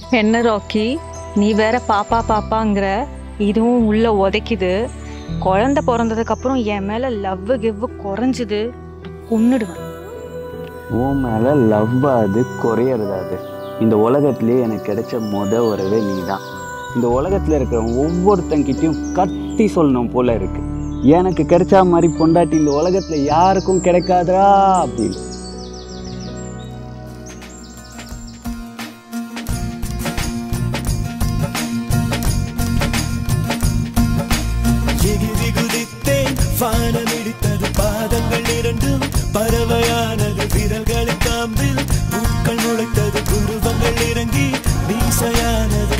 என்ன ராக்கி நீ வேற பாப்பா பாப்பாங்கிற இதுவும் உள்ள உதைக்குது குழந்தை பிறந்ததுக்கு அப்புறம் என் மேல லவ் கிவ் குறைஞ்சுது கொன்னுடுவேன் உன் மேலே லவ் அது குறையறது அது இந்த உலகத்திலே எனக்கு கிடைச்ச முத உறவே நீ தான் இந்த உலகத்தில் இருக்கிற ஒவ்வொருத்தங்கிட்டையும் கத்தி சொல்லணும் போல இருக்கு எனக்கு கிடைச்ச மாதிரி பொண்டாட்டி இந்த உலகத்தில் யாருக்கும் கிடைக்காதா அப்படின்னு எகிரி குதித்தேன் வானம் இடித்தது பாதங்கள் இரண்டும் பறவையானது விரல்கள் காம்பில் பூக்கள் முளைத்தது குருவங்கள் இறங்கி மீசையானது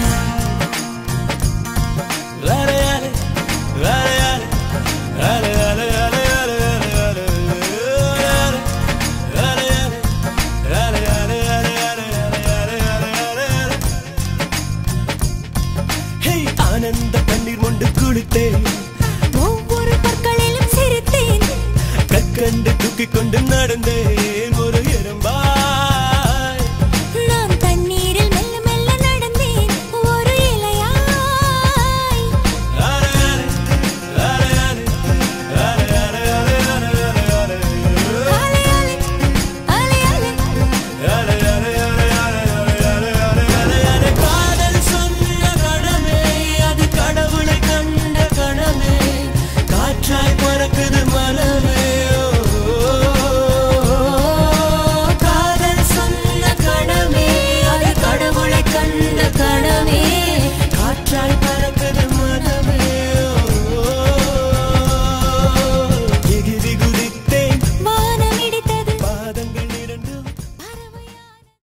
அலையாலே, அலையாலே, அலையாலே, அலையாலே, அலையாலே, அலையாலே, அலையாலே, அலையாலே, அலையாலே, அலையாலே, அலையாலே. ஹே, ஆனந்த கண்ணீர் மொண்டு குளித்தேன் ஒவ்வொரு பற்களிலும் சிரித்தேன் கற்கண்டு தூக்கிக் கொண்டு நடந்தேன்